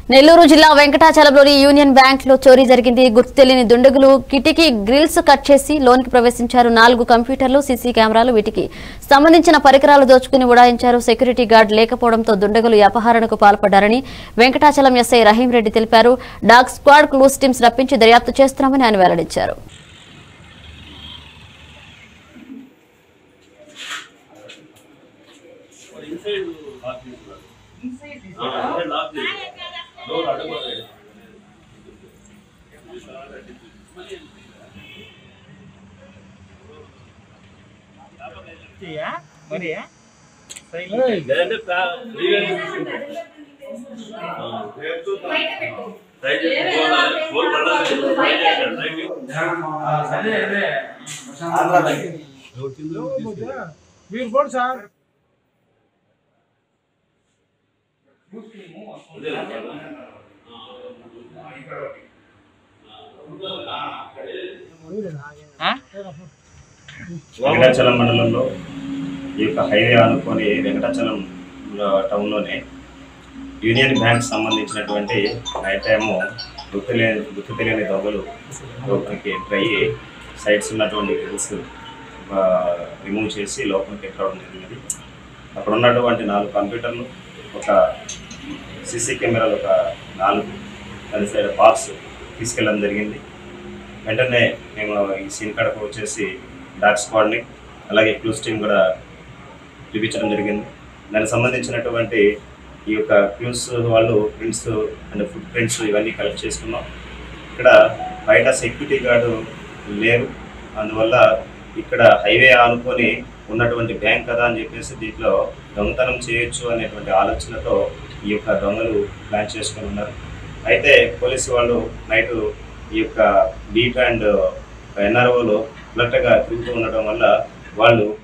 నెల్లూరు జిల్లా వెంకటాచలంలోని union bank లో చోరీ జరిగింది గుర్తు తెలియని దుండగులు కిటికీ గ్రిల్స్ కట్ చేసి లోనికి ప్రవేశించారు నాలుగు కంప్యూటర్లు సీసీ కెమెరాలు వీటికి సంబంధించిన పరికరాలు దోచుకుని ఉడాయించారు సెక్యూరిటీ గార్డ్ లేకపోవడంతో దుండగులు ఈ అపహరణకు పాల్పడ్డారని వెంకటాచలం ఎస్ఐ రహీం రెడ్డి తెలిపారు డాగ్ స్క్వాడ్ క్లూస్ టీమ్స్ రప్పించి దర్యాప్తు చేస్తున్నామని ఆయన వెల్లడించారు మరి లేదంటే ప్లా- లీగల్ ట్రై చేసి ఫోన్ ఫోన్ పడాలి. ట్రై చేశాడు. ట్రై చేశాడు. మీరు పోండి సార్ వెంకటాచలం మండలంలో ఈ యొక్క హైవే ఆనుకొని వెంకటాచలం లో టౌన్లోనే యూనియన్ బ్యాంక్ సంబంధించినటువంటి నైట్ టైము గుర్తు లేని గుర్తు తెలియని దొంగలు లోపలికి ఎంటర్ అయ్యి సైడ్స్ ఉన్నటువంటి గ్రిల్స్ రిమూవ్ చేసి లోపలికి ఎంటర్ అవడం జరిగినది అక్కడ ఉన్నటువంటి నాలుగు కంప్యూటర్లు ఒక సీసీ కెమెరాలు ఒక నాలుగు దాని సైడ్ బాక్స్ తీసుకెళ్ళడం జరిగింది వెంటనే మేము ఈ సీన్ కడకు వచ్చేసి డాక్ స్క్వాడ్ని అలాగే క్లూస్ టీమ్ కూడా చూపించడం జరిగింది దానికి సంబంధించినటువంటి ఈ యొక్క క్లూస్ వాళ్ళు ప్రింట్స్ అండ్ ఫుడ్ ప్రింట్స్ ఇవన్నీ కలెక్ట్ చేసుకున్నాం ఇక్కడ బయట సెక్యూరిటీ గార్డు లేరు అందువల్ల ఇక్కడ హైవే ఆనుకొని ఉన్నటువంటి బ్యాంక్ కదా అని చెప్పేసి దీంట్లో దొంగతనం చేయొచ్చు అనేటువంటి ఆలోచనతో ఈ యొక్క దొంగలు ప్లాన్ చేసుకొని ఉన్నారు అయితే పోలీసు వాళ్ళు నైట్ ఈ యొక్క బీట్ అండ్ ఎన్ఆర్ఓలు అలర్ట్గా తిరుగుతూ ఉండడం వల్ల వాళ్ళు